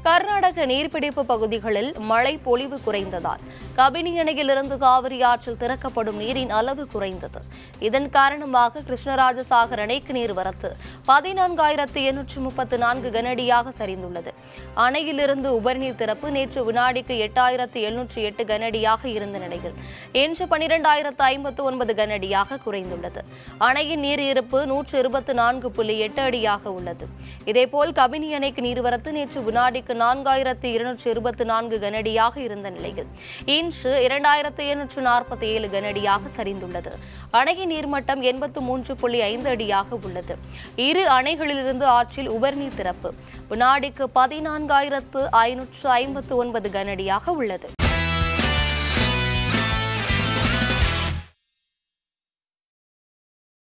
கர்நாடக நீர்பிடிப்பு பகுதிகளில் மழை பொழிவு குறைந்ததால் கபினி அணையிலிருந்து காவிரி ஆற்றில் திறக்கப்படும் நீரின் அளவு குறைந்தது இதன் காரணமாக கிருஷ்ணராஜசாகர் அணைக்கு நீர்வரத்து பதினான்காயிரத்து எண்ணூற்று முப்பத்து நான்கு கனஅடியாக சரிந்துள்ளது அணையிலிருந்து உபரிநீர் திறப்பு நேற்று வினாடிக்கு எட்டாயிரத்து எழுநூற்று எட்டு கனஅடியாக இருந்த நிலையில் இன்று பனிரெண்டாயிரத்து ஐம்பத்து ஒன்பது கனஅடியாக குறைந்துள்ளது அணையின் நீர் இருப்பு நூற்று இருபத்து நான்கு புள்ளி எட்டு அடியாக உள்ளது இதேபோல் கபினி அணைக்கு நீர்வரத்து நேற்று வினாடிக்கு நான்காயிரத்து இருநூற்று இருபத்து நான்கு கனஅடியாக இருந்த நிலையில் இன்று இரண்டாயிரத்து எண்ணூற்று நாற்பத்தி ஏழு கனஅடியாக சரிந்துள்ளது அணையின் நீர்மட்டம் எண்பத்து மூன்று புள்ளி ஐந்து அடியாக உள்ளது இரு அணைகளிலிருந்து ஆற்றில் உபரிநீர் திறப்பு வினாடிக்கு பதினான்காயிரத்து ஐநூற்று ஐம்பத்து ஒன்பது கனஅடியாக உள்ளது